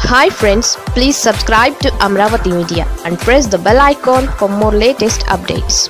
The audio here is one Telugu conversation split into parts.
hi friends please subscribe to Amaravati media and press the bell icon for more latest updates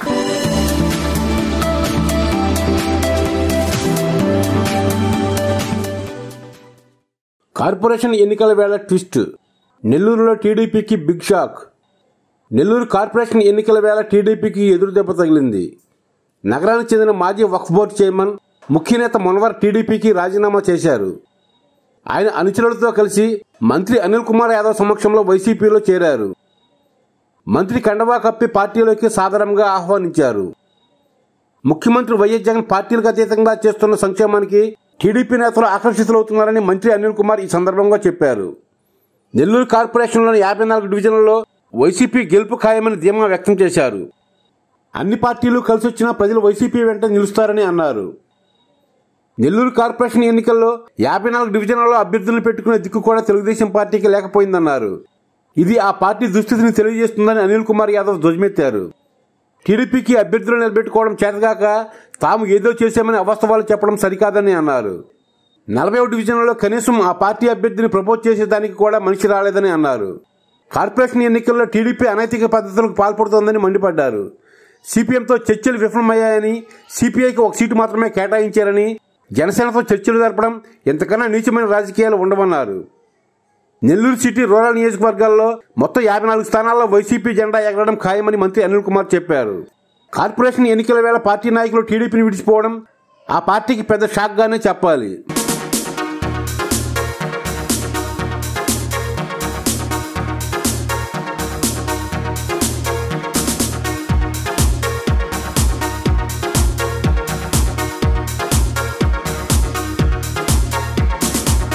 corporation ఎన్నికల వేళ ట్విస్ట్ నెల్లూరులో టీడీపీకి బిగ్ షాక్ నెల్లూరు కార్పొరేషన్ ఎన్నికల వేళ టీడీపీకి ఎదురు దెబ్బ తగిలింది నగరానికి చెందిన మాజీ వక్ఫ్ బోర్డు చైర్మన్ ముఖ్యనేత మున్వర్ టీడీపీకి రాజీనామా చేశారు ఆయన అనుచరులతో కలిసి మంత్రి అనిల్ కుమార్ యాదవ్ సమక్షంలో వైసీపీలో చేరారు మంత్రి కండవా కప్పి పార్టీలోకి సాదరంగా ఆహ్వానించారు ముఖ్యమంత్రి వైఎస్ జగన్ పార్టీలకు అతీతంగా చేస్తున్న సంక్షేమానికి టీడీపీ నేతలు ఆకర్షితులవుతున్నారని మంత్రి అనిల్ కుమార్ ఈ సందర్భంగా చెప్పారు నెల్లూరు కార్పొరేషన్లోని యాభై నాలుగు డివిజన్లలో వైసీపీ గెలుపు ఖాయమని ధీమా వ్యక్తం చేశారు అన్ని పార్టీలు కలిసి వచ్చినా ప్రజలు వైసీపీ వెంట నిలుస్తారని అన్నారు నెల్లూరు కార్పొరేషన్ ఎన్నికల్లో యాభై నాలుగు డివిజన్లలో అభ్యర్థులను పెట్టుకునే దిక్కు కూడా తెలుగుదేశం పార్టీకి లేకపోయిందన్నారు ఇది ఆ పార్టీ దుస్థితిని తెలియజేస్తుందని అనిల్ కుమార్ యాదవ్ ధ్వజమెత్తారు టీడీపీకి అభ్యర్థులు నిలబెట్టుకోవడం చేతగాక తాము ఏదో చేశామని అవాస్తవాలు చెప్పడం సరికాదని అన్నారు నలభై డివిజన్లలో కనీసం ఆ పార్టీ అభ్యర్థిని ప్రపోజ్ చేసేదానికి కూడా మనిషి రాలేదని అన్నారు కార్పొరేషన్ ఎన్నికల్లో టీడీపీ అనైతిక పద్ధతులకు పాల్పడుతోందని మండిపడ్డారు సిపిఎంతో చర్చలు విఫలమయ్యాయని సిపిఐకి ఒక సీటు మాత్రమే కేటాయించారని జనసేనతో చర్చలు జరపడం ఇంతకన్నా నీచమైన రాజకీయాలు ఉండవన్నారు నెల్లూరు సిటీ రూరల్ నియోజకవర్గాల్లో మొత్తం యాభై నాలుగు స్థానాల్లో వైసీపీ జెండా ఎగరడం ఖాయమని మంత్రి అనిల్ కుమార్ చెప్పారు కార్పొరేషన్ ఎన్నికల వేళ పార్టీ నాయకులు టీడీపీని విడిచిపోవడం ఆ పార్టీకి పెద్ద షాక్గానే చెప్పాలి